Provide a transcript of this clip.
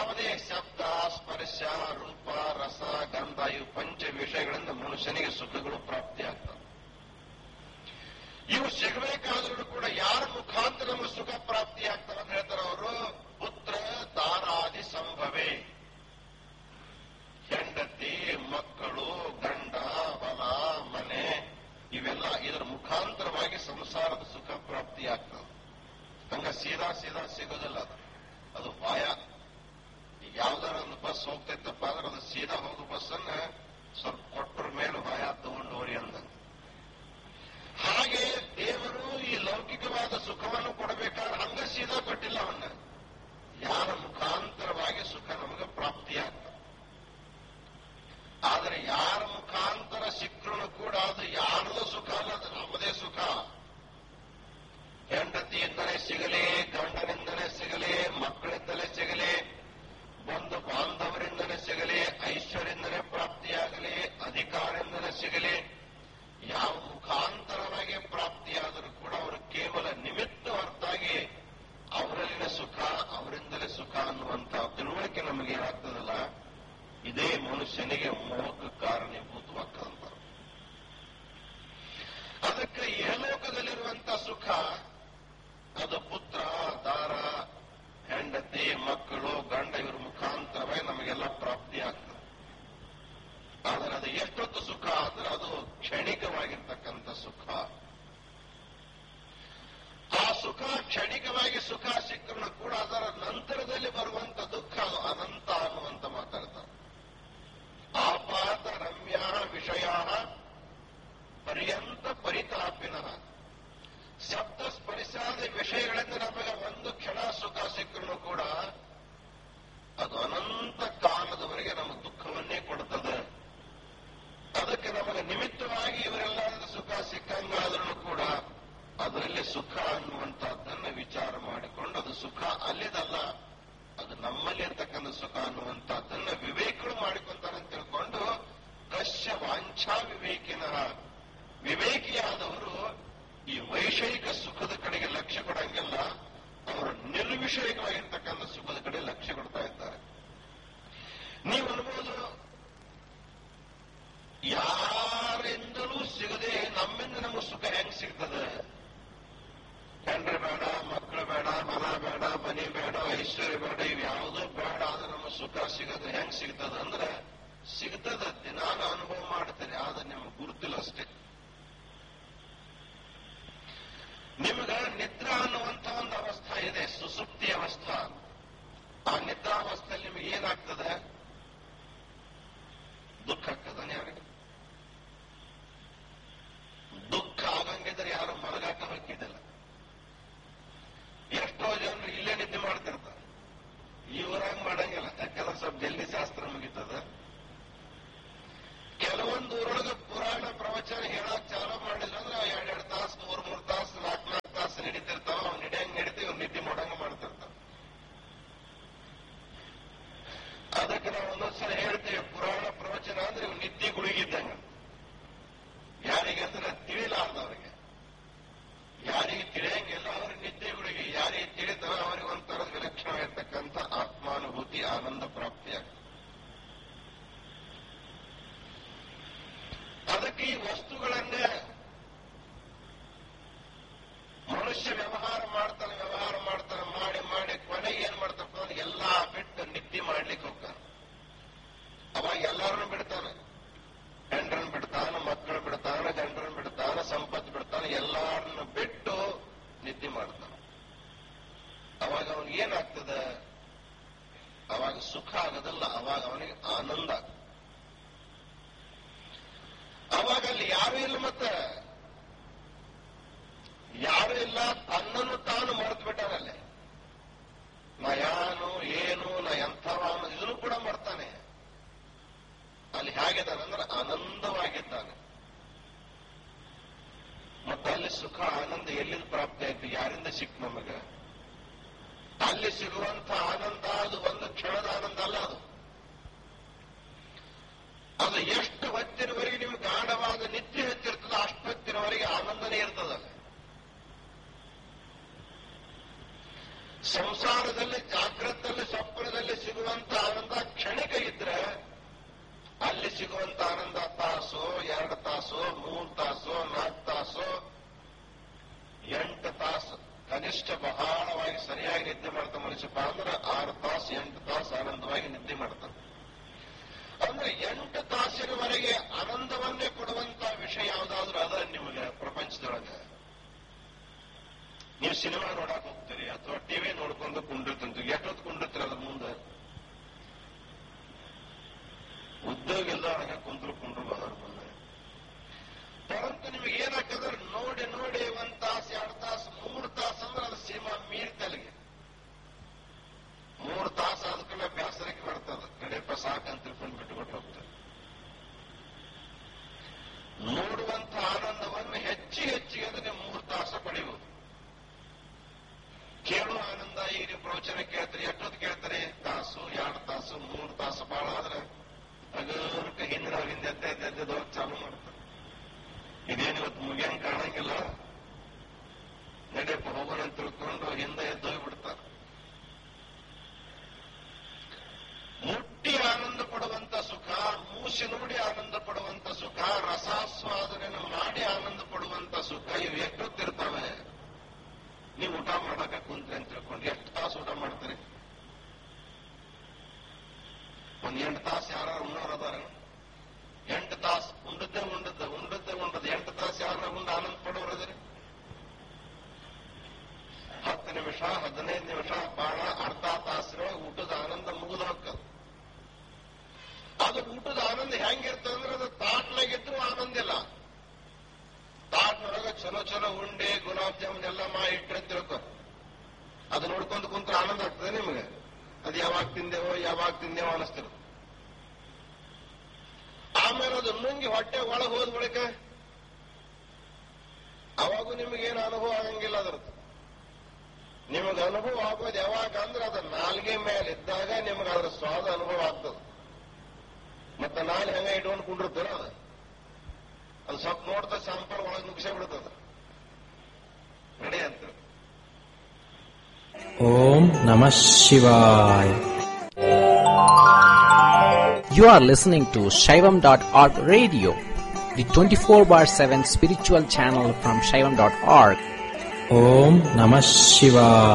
ಯಾವುದೇ ಶಬ್ದ ಸ್ಪರ್ಶ ರೂಪ ರಸ ಗಂಧ ಇವು ಪಂಚ ವಿಷಯಗಳಿಂದ ಮನುಷ್ಯನಿಗೆ ಸುಖಗಳು ಪ್ರಾಪ್ತಿಯಾಗ್ತವೆ ಇವು ಸಿಗಬೇಕಾದ್ರೂ ಕೂಡ ಯಾರ ಮುಖಾಂತರ ನಮಗೆ ಸುಖ ಪ್ರಾಪ್ತಿಯಾಗ್ತವೆ ಅಂತ ಹೇಳ್ತಾರೆ ಅವರು ಪುತ್ರ ದಾರಾದಿ ಸಂಭವೇ ಹೆಂಡತಿ ಮಕ್ಕಳು ಗಂಡ ಹೊಲ ಮನೆ ಇವೆಲ್ಲ ಇದರ ಮುಖಾಂತರವಾಗಿ ಸಂಸಾರದ ಸುಖ ಪ್ರಾಪ್ತಿಯಾಗ್ತದೆ ಹಂಗ ಸೀದಾ ಸೀದಾ ಸಿಗೋದಿಲ್ಲ ಅದು ಅದು ಪಾಯ ಈಗ ಯಾವ್ದಾರ ಒಂದು ಬಸ್ ಹೋಗ್ತೈತಪ್ಪ ಅಂದ್ರೆ ಅದು ಸೀದಾ ಹೋಗೋ ಬಸ್ ಅನ್ನ ಸ್ವಲ್ಪ ಕೊಟ್ಟರ ಮೇಲೆ ಭಯ ತಗೊಂಡು ಹೋರಿ ಅಂದಂಗ ಹಾಗೆ ದೇವರು ಈ ಲೌಕಿಕವಾದ ಸುಖವನ್ನು ಕೊಡಬೇಕಾದ್ರೆ ಹಂಗ ಸೀದಾ ಕೊಟ್ಟಿಲ್ಲ ಅವನ್ನ ಯಾರ ಮುಖಾಂತರವಾಗಿ ಸುಖ ನಮಗೆ ಪ್ರಾಪ್ತಿಯಾಗ್ತದೆ ಆದರೆ ಯಾರ ಮುಖಾಂತರ ಸಿಕ್ಕರೂ ಕೂಡ ಅದು ಯಾರದು ಸುಖ ಅಲ್ಲ ಅದು ನಮ್ಮದೇ ಸುಖ ಹೆಂಡತಿಯಿಂದಲೇ ಸಿಗಲಿ ಗಂಡನಿಂದಲೇ ಸಿಗಲಿ ಮಕ್ಕಳಿಂದಲೇ ಸಿಗಲಿ ಬಂಧು ಬಾಂಧವರಿಂದಲೇ ಸಿಗಲಿ ಐಶ್ವರ್ಯದಿಂದಲೇ ಪ್ರಾಪ್ತಿಯಾಗಲಿ ಅಧಿಕಾರದಿಂದಲೇ ಸಿಗಲಿ ಯಾವ ಮುಖಾಂತರವಾಗಿ ಪ್ರಾಪ್ತಿಯಾದರೂ ಕೂಡ ಅವರು ಕೇವಲ ನಿಮಿತ್ತ ಹೊರತಾಗಿ ಅವರಲ್ಲಿನ ಸುಖ ಅವರಿಂದಲೇ ಸುಖ ಅನ್ನುವಂತ ತಿಳುವಳಿಕೆ ನಮಗೆ ಏನಾಗ್ತದಲ್ಲ ಇದೇ ಮನುಷ್ಯನಿಗೆ ಮೋಹಕ್ಕೆ ಕಾರಣೀಭೂತವಾಗ್ತದಂತ ಅದಕ್ಕೆ ಇಹಲೋಕದಲ್ಲಿರುವಂತ ಸುಖ ಅದು ಪುತ್ರ ದಾರ ಹೆಂಡತಿ ಮಕ್ಕಳು ಗಂಡ ಇವ್ರ ಮುಖಾಂತರವೇ ನಮಗೆಲ್ಲ ಪ್ರಾಪ್ತಿ ಆಗ್ತದೆ ಆದರೆ ಅದು ಎಷ್ಟೊತ್ತು ಸುಖ ಅಂದ್ರೆ ಅದು ಕ್ಷಣಿಕವಾಗಿರ್ತಕ್ಕಂಥ ಸುಖ ಆ ಸುಖ ಕ್ಷಣಿಕವಾಗಿ ಸುಖ ಸಿಕ್ಕರೂ ಕೂಡ ಅದರ ನಂತರದಲ್ಲಿ ಬರುವಂತ ದುಃಖ ಅದು ಅನಂತ ಅನ್ನುವಂತ ಮಾತಾಡ್ತಾರೆ ಆಪಾತ ರಮ್ಯ ವಿಷಯ ಪರ್ಯಂತ ಪರಿತಾಪಿನ ಶಬ್ದ ಸ್ಪರಿಸಾದ ವಿಷಯಗಳಿಂದ ನಮಗೆ ಒಂದು ಕ್ಷಣ ಸುಖ ಸಿಕ್ಕರೂ ಕೂಡ ಅದು ಅನಂತ ಕಾಲದವರೆಗೆ ನಮ್ಮ ದುಃಖವನ್ನೇ ಕೊಡುತ್ತದೆ ಅದಕ್ಕೆ ನಮಗೆ ನಿಮಿತ್ತವಾಗಿ ಇವರೆಲ್ಲರ ಸುಖ ಸಿಕ್ಕಂಗಾದ್ರೂ ಕೂಡ ಅದರಲ್ಲಿ ಸುಖ ಅನ್ನುವಂತಹದ್ದನ್ನ ವಿಚಾರ ಮಾಡಿಕೊಂಡು ಅದು ಸುಖ ಅಲ್ಲಿದಲ್ಲ ಅದು ನಮ್ಮಲ್ಲಿ ಇರ್ತಕ್ಕಂಥ ಸುಖ ಅನ್ನುವಂತಹದ್ದನ್ನ ವಿವೇಕಗಳು ಮಾಡಿಕೊಂತಾರೆ ಅಂತ ತಿಳ್ಕೊಂಡು ಕಶ್ಯ ವಾಂಛಾ ವಿವೇಕಿನ ವಿವೇಕಿಯಾದವರು ಈ ವೈಷಯಿಕ ಸುಖದ ಕಡೆಗೆ ಲಕ್ಷ್ಯ ಕೊಡಂಗಿಲ್ಲ ಅವರು ನಿರ್ವಿಷಯಕವಾಗಿರ್ತಕ್ಕಂಥ ಸುಖದ ಕಡೆ ಲಕ್ಷ್ಯ ಕೊಡ್ತಾ ಇದ್ದಾರೆ ನೀವು ಅನ್ಬೋದು ಯಾರಿಂದಲೂ ಸಿಗದೆ ನಮ್ಮಿಂದ ನಮಗೆ ಸುಖ ಹೆಂಗ್ ಸಿಗ್ತದೆ ಹೆಂಡ್ರೆ ಬೇಡ ಮಕ್ಕಳು ಬೇಡ ಹೊಲ ಬೇಡ ಮನೆ ಬೇಡ ಐಶ್ವರ್ಯ ಬೇಡ ಇವು ಯಾವುದೂ ಬೇಡ ಆದ್ರೆ ನಮ್ಮ ಸುಖ ಸಿಗದೆ ಹೆಂಗ್ ಸಿಗ್ತದ ಅಂದ್ರೆ ಸಿಗ್ತದ ದಿನಾನ ಅನುಭವ ಮಾಡ್ತಾರೆ ಆದ್ರೆ ನಿಮ್ಗೆ ಗುರುತಿಲ್ಲ ಅಷ್ಟೇ ನಿಮಗ ನಿದ್ರಾ ಅನ್ನುವಂತ ಒಂದು ಅವಸ್ಥಾ ಇದೆ ಸುಸುಪ್ತಿ ಅವಸ್ಥಾ ಆ ನಿದ್ರಾವಸ್ಥೆಯಲ್ಲಿ ನಿಮಗೆ ಏನಾಗ್ತದೆ ದುಃಖ ಆಗ್ತದ ಯಾರಿಗೆ ದುಃಖ ಆಗಂಗಿದ್ರೆ ಯಾರು ಮಲಗಾಕ ಹಾಕಿದ್ದಿಲ್ಲ ಎಷ್ಟೋ ಜನರು ಇಲ್ಲೇ ನಿದ್ದೆ ಮಾಡ್ತಿರ್ತಾರೆ ಇವರಾಗ ಮಾಡಂಗಿಲ್ಲ ಯಾಕಂದ್ರೆ ಸ್ವಲ್ಪ ಜಲ್ದಿ ಶಾಸ್ತ್ರ ಮುಗಿತದ ಕೆಲವೊಂದು ಊರೊಳಗೆ ಪುರಾಣ ಪ್ರವಚನ ಹೇಳಕ್ ಚಾಲೂ ಮಾಡಿಲ್ಲ ಅಂದ್ರೆ ಎರಡೆರಡು ತಾಸು ಮೂರ್ ಮೂರ್ ತಾಸು ನಾಲ್ಕು ನಾಲ್ಕು ತಾಸು ನಡೀತಿರ್ತಾವ ಅವ್ನು ನಡಿಯಂಗ್ ನಡೀತೀವಿ ಅವ್ನು ನಿದ್ದೆ ಮಾಡಂಗ ಮಾಡ್ತಿರ್ತಾವ ಅದಕ್ಕೆ ನಾವು ಒಂದೊಂದ್ಸಲ ಹೇಳ್ತೇವೆ ಪುರಾಣ ಪ್ರವಚನ ಅಂದ್ರೆ ಇವ್ ನಿದ್ದೆ ಗುಡುಗಿದ್ದಂಗ ಯಾರಿಗೆ ಅಂದ್ರೆ ತಿಳಿಲಾರ್ದವ್ರಿಗೆ ಯಾರಿಗೆ ತಿಳಿಯಂಗಿಲ್ಲ ಅವ್ರಿಗೆ ನಿದ್ದೆ ಗುಡುಗಿ ಯಾರಿಗೆ ತಿಳಿತಾವ ಅವ್ರಿಗೆ ಒಂಥರದ ವಿಲಕ್ಷಣವಾಗಿರ್ತಕ್ಕಂಥ ಆತ್ಮಾನುಭೂತಿ ಆನಂದ ಪ್ರಾಪ್ತಿಯಾಗ್ತದೆ ಅದಕ್ಕೆ ಈ ವಸ್ತುಗಳನ್ನೇ ಮನುಷ್ಯ ವ್ಯವಹಾರ ಮಾಡ್ತಾನೆ ವ್ಯವಹಾರ ಮಾಡ್ತಾನೆ ಮಾಡಿ ಮಾಡಿ ಕೊನೆಗೆ ಏನ್ ಮಾಡ್ತಪ್ಪ ಅಂದ್ರೆ ಎಲ್ಲಾ ಬಿಟ್ಟು ನಿದ್ದೆ ಮಾಡ್ಲಿಕ್ಕೆ ಹೋಗ್ತಾನೆ ಅವಾಗ ಎಲ್ಲರನ್ನು ಬಿಡ್ತಾನೆ ಹೆಂಡ್ರನ್ ಬಿಡ್ತಾನ ಮಕ್ಕಳು ಬಿಡ್ತಾನ ಗಂಡ್ರನ್ ಬಿಡ್ತಾನ ಸಂಪತ್ತು ಬಿಡ್ತಾನೆ ಎಲ್ಲಾರನ್ನು ಬಿಟ್ಟು ನಿದ್ದೆ ಮಾಡ್ತಾನೆ ಅವಾಗ ಅವನಿಗೆ ಏನಾಗ್ತದೆ ಅವಾಗ ಸುಖ ಆಗೋದಲ್ಲ ಅವಾಗ ಅವನಿಗೆ ಆನಂದ ಆಗ್ತದೆ ಅವಾಗ ಅಲ್ಲಿ ಯಾರು ಇಲ್ಲ ಮತ್ತೆ ಯಾರು ಇಲ್ಲ ತನ್ನನ್ನು ತಾನು ಮರೆತು ಬಿಟ್ಟಾರಲ್ಲೇ ನಾ ಯಾನು ಏನು ನಾ ಎಂಥವ ಅನ್ನೋದು ಇದನ್ನು ಕೂಡ ಮಾಡ್ತಾನೆ ಅಲ್ಲಿ ಹೇಗಿದ್ದಾನೆ ಅಂದ್ರೆ ಆನಂದವಾಗಿದ್ದಾನೆ ಮತ್ತೆ ಅಲ್ಲಿ ಸುಖ ಆನಂದ ಎಲ್ಲಿಂದ ಪ್ರಾಪ್ತಿ ಆಯ್ತು ಯಾರಿಂದ ಸಿಕ್ ನಮಗ ಅಲ್ಲಿ ಸಿಗುವಂತ ಆನಂದ ಅದು ಒಂದು ಕ್ಷಣದ ಆನಂದ ಅಲ್ಲ ಅದು ಅದು ಎಷ್ಟು ಹೊತ್ತಿನವರೆಗೆ ನಿಮ್ಗೆ ಗಾಢವಾದ ನಿದ್ದೆ ಹತ್ತಿರ್ತದ ಅಷ್ಟು ಹೊತ್ತಿನವರೆಗೆ ಆನಂದನೇ ಇರ್ತದಲ್ಲ ಸಂಸಾರದಲ್ಲಿ ಜಾಗ್ರತದಲ್ಲಿ ಸ್ವಪ್ನದಲ್ಲಿ ಸಿಗುವಂತ ಆನಂದವಾಗಿ ನಿದ್ದೆ ಮಾಡ್ತಾನೆ ಅಂದ್ರೆ ಎಂಟು ತಾಸಿನವರೆಗೆ ಆನಂದವನ್ನೇ ಕೊಡುವಂತ ವಿಷಯ ಯಾವುದಾದ್ರೂ ಅದ ನಿಮಗೆ ಪ್ರಪಂಚದೊಳಗೆ ನೀವು ಸಿನಿಮಾ ನೋಡಕ್ ಹೋಗ್ತೀರಿ ಅಥವಾ ಟಿವಿ ನೋಡ್ಕೊಂಡು ಕುಂಡಿರ್ತಂತ ಎಷ್ಟೊತ್ತು ಕುಂಡಿರ್ತೀರ ಅದ್ರ ಮುಂದೆ ಉದ್ಯೋಗ ಇಲ್ದಾಗ ಕುಂದ್ರು ಕುಂಡ್ರು ಅದ್ರ ಮುಂದೆ ಪರಂತು ನಿಮಗೆ ಏನಾಗ್ತದೆ ನೋಡಿ ನೋಡಿ ಒಂದ್ ತಾಸು ಎರಡು ತಾಸು ಮೂರು ತಾಸು ಅಂದ್ರೆ ಅದು ಸಿನಿಮಾ ಮೀರ್ತಲ್ಲಿಗೆ ಮೂರು ತಾಸು ಆದ್ಕೂಡ ಬೇಸರಕ್ಕೆ ಬರ್ತದ ಕಡೆಪ ಸಾಕಂತ ತಿಳ್ಕೊಂಡು ಬಿಟ್ಟುಬಿಟ್ಟು ಹೋಗ್ತದೆ ನೋಡುವಂತ ಆನಂದವನ್ನು ಹೆಚ್ಚು ಹೆಚ್ಚಿಗೆ ಅಂದ್ರೆ ನೀವು ಮೂರು ತಾಸು ಪಡೆಯುವುದು ಕೇಳುವ ಆನಂದ ಈಗ ನೀವು ಪ್ರವಚನ ಕೇಳ್ತೀರಿ ಎಷ್ಟೊತ್ತು ಕೇಳ್ತಾರೆ ತಾಸು ಎರಡು ತಾಸು ಮೂರು ತಾಸು ಬಹಳ ಆದ್ರೆ ಅಗರ್ಕ ಹಿಂದಿನ ಹಿಂದೆ ಎದ್ದೆ ಎದ್ದೆ ಎದ್ದೆ ಹೋಗಿ ಚಾಲು ಮಾಡ್ತಾರೆ ಇದೇನು ಇವತ್ತು ಮುಗಿಯಂಗ್ ಕಾಣಂಗಿಲ್ಲ ನಡೆಯಪ್ಪ ಹೋಗೋಣ ಅಂತ ತಿಳ್ಕೊಂಡು ಹಿಂದೆ ಎದ್ದು ಹೋಗ್ಬಿಡ್ತಾರೆ ಮುಟ್ಟಿ ಆನಂದ ಪಡುವಂತ ಸುಖ ಮೂಸಿ ನೋಡಿ ಆನಂದ ಪಡುವಂತ ಸುಖ ರಸಾಸ್ವಾದನೆಯನ್ನು ಮಾಡಿ ಆನಂದ ಪಡುವಂತ ಸುಖ ಇವು ಎಷ್ಟೊತ್ತಿರ್ತವೆ ನೀವು ಊಟ ಮಾಡಕ ಕುಂತ್ರಿ ಅಂತ ತಿಳ್ಕೊಂಡು ಎಷ್ಟು ತಾಸು ಊಟ ಮಾಡ್ತೀರಿ ಒಂದ್ ಎಂಟು ತಾಸು ಯಾರು ಉಣ್ಣೋರು ಅದಾರ ಎಂಟು ತಾಸು ಉಂಡದ್ದೇ ಉಂಡದ್ದು ಉಂಡದ್ದೇ ಉಂಡದ್ದು ಎಂಟು ತಾಸು ಯಾರು ಉಂಡು ಆನಂದ ಪಡೋರು ಅದ್ರಿ ಹತ್ತು ನಿಮಿಷ ಹದಿನೈದು ನಿಮಿಷ ಬಾಳ ಅರ್ಧ ತಾಸಿನೊಳಗೆ ಊಟದ ಆನಂದ ಮುಗಿದು ಹೋಗ್ತದೆ ಅದು ಊಟದ ಆನಂದ ಹೆಂಗಿರ್ತದೆ ಅಂದ್ರೆ ಅದು ತಾಟ್ನಾಗಿದ್ರು ಆನಂದ ಇಲ್ಲ ತಾಟ್ನೊಳಗೆ ಚಲೋ ಚಲೋ ಉಂಡೆ ಗುಲಾಬ್ ಜಾಮೂನ್ ಎಲ್ಲ ಮಾ ಇಟ್ಟರೆ ತಿಳ್ಕೊ ಅದು ನೋಡ್ಕೊಂಡು ಕುಂತ್ರೆ ಆನಂದ ಆಗ್ತದೆ ನಿಮಗೆ ಅದು ಯಾವಾಗ ತಿಂದೇವೋ ಯಾವಾಗ ತಿಂದೇವೋ ಅನಿಸ್ತಿರು ಆಮೇಲೆ ಅದು ನುಂಗಿ ಹೊಟ್ಟೆ ಒಳಗೆ ಹೋದ ಬಳಿಕ ಅವಾಗೂ ನಿಮಗೇನು ಅನುಭವ ಆಗಂಗಿಲ್ಲ ಅದ್ರದ್ದು ನಿಮಗೆ ಅನುಭವ ಆಗೋದು ಯಾವಾಗ ಅಂದ್ರೆ ಅದು ನಾಲ್ಗೆ ಮೇಲೆ ಇದ್ದಾಗ ನಿಮಗೆ ಅದರ ಸ್ವಾದ ಅನುಭವ ಆಗ್ತದೆ ಮತ್ತೆ ನಾಲ್ ಹೆಂಗ ಇಟ್ಕೊಂಡು ಕುಂಡಿರ್ತಲ್ಲ ಅದು ಅದು ಸ್ವಲ್ಪ ನೋಡ್ತಾ ಶಾಂಪಲ್ ಒಳಗೆ ನುಗ್ಸೇ ಬಿಡ್ತದ ನಡಿ ಅಂತ ಓಂ ನಮಃ ಶಿವಾಯ You are listening to Shaivam.org radio, the 24 bar 7 spiritual channel from Shaivam.org. ಓಂ ನಮಃ ಶಿವಾಯ